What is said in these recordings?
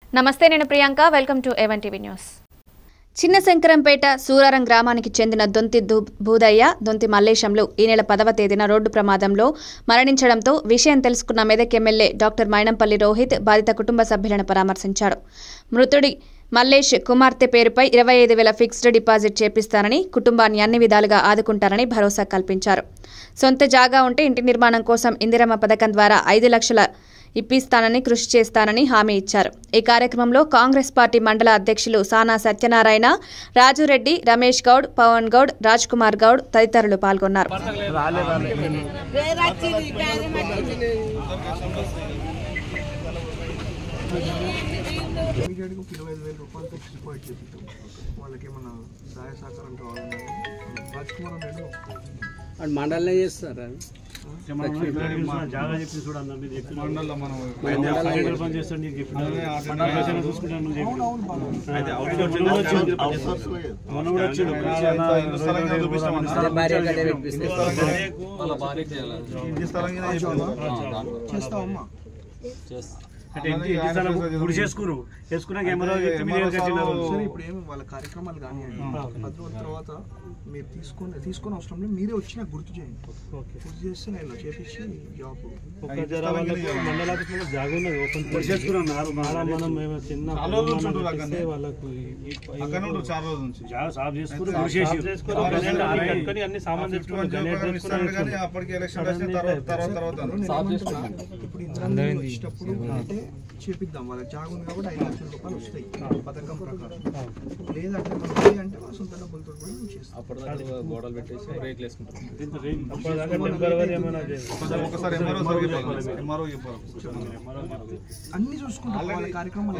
నమస్తే నేను Priyanka welcome to Even TV news Chinna Shankarampet Suraram గ్రామానికి చెందిన దొంతి దు- భూదయ్య దొంతి మల్లేశంలు ఈ నెల పదవ తేదీన రోడ్డు ప్రమాదంలో మరణించడంతో విషయం తెలుసుకున్న మెదక్ ఎమ్మెల్యే డాక్టర్ మైనంపల్లి రోహిత్ బాధిత కుటుంబ సభ్యులను పరామర్శించాడు మృతుడి మల్లేష్ కుమార్తె పేరుపై ఇరవై ఐదు వేల ఫిక్స్డ్ డిపాజిట్ చేపిస్తానని కుటుంబాన్ని అన్ని విధాలుగా ఆదుకుంటారని భరోసా కల్పించారు సొంత జాగా ఉంటే ఇంటి నిర్మాణం కోసం ఇందిరమ్మ పథకం ద్వారా ఐదు లక్షల ఇప్పిస్తానని కృషి చేస్తానని హామీ ఇచ్చారు ఈ కార్యక్రమంలో కాంగ్రెస్ పార్టీ మండల అధ్యక్షులు సానా సత్యనారాయణ రాజురెడ్డి రమేష్ గౌడ్ పవన్ గౌడ్ రాజ్ కుమార్ గౌడ్ తదితరులు పాల్గొన్నారు ఇమీడియట్గా ఒక ఇరవై ఐదు వేల రూపాయలు ఫిక్స్ డిపాజిట్ చేపిస్తాం వాళ్ళకి ఏమన్నా సహాయ సహకారం కావాలన్నా రాజ్ కుమార్ నేను వాడు మండలనే చేస్తారా జాగా చెప్పి చూడన్న మీరు చెప్పిన సైకిల్ పని చేస్తాడు నీకు చెప్పిన మండలం చూసుకుంటాను నువ్వు చెప్పిన మొన్న కూడా వచ్చిండు అదే భార్య కట్టే పెట్టిస్తే చేస్తావమ్మా అంటే ఇంటి ఇంటి స్థలం గుడి చేసుకురు చేసుకున్నాక ఏమన్నా మీరు ఏం కట్టినారు సరే ఇప్పుడు ఏమి వాళ్ళ కార్యక్రమాలు కానీ పది రోజుల తర్వాత మీరు తీసుకొని తీసుకొని అవసరం లేదు మీరే వచ్చి నాకు గుర్తు చేయండి గుర్తు చేస్తే నేను చేపించి జాబ్ ఒక జర వాళ్ళకు మండల ఆఫీస్ లో జాగా ఉన్నది ఓపెన్ గుడి చేసుకున్నాం మళ్ళా మనం మేము చిన్న ఇస్తే వాళ్ళకు జాగా సాఫ్ చేసుకుని గుడి చేసి కట్టుకొని అన్ని సామాన్ తెచ్చుకొని గణేట్ తెచ్చుకొని అప్పటికి ఎలక్షన్ వచ్చిన తర్వాత తర్వాత తర్వాత ఇప్పుడు ఇంద్రాన్ని వచ్చేటప్పుడు అంటే చేపిద్దాం వాళ్ళకి జాగ ఉంది కాబట్టి ఐదు లక్షల రూపాయలు వస్తాయి పథకం ప్రకారం లేదంటే మనకి అంటే మా సొంత డబ్బులతో కూడా మేము చేస్తాం ఇంత రేంజ్ అప్పటిదాకా టెంపరవరీ ఏమైనా చేయాలి. ఒకసారి ఎంఆర్ఓ సార్ చెప్పాలి ఎంఆర్ఓ చెప్పాలి అన్ని చూసుకుంటాం వాళ్ళ కార్యక్రమాలు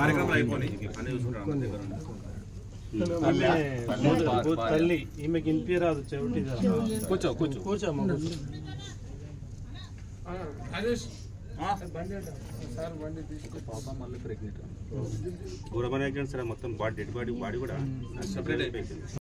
ఆమె బూత్- బూత్ తల్లి ఈమెకి ఇనిపిరాదు చెవిటి కూర్చో కూర్చో కూర్చోమ్మ కూర్చో ఘోరమైన యాక్సిడెంట్ సార్ మొత్తం బాడీ డెడ్ బాడీ బాడీ కూడా సెపరేట్ అయిపోయింది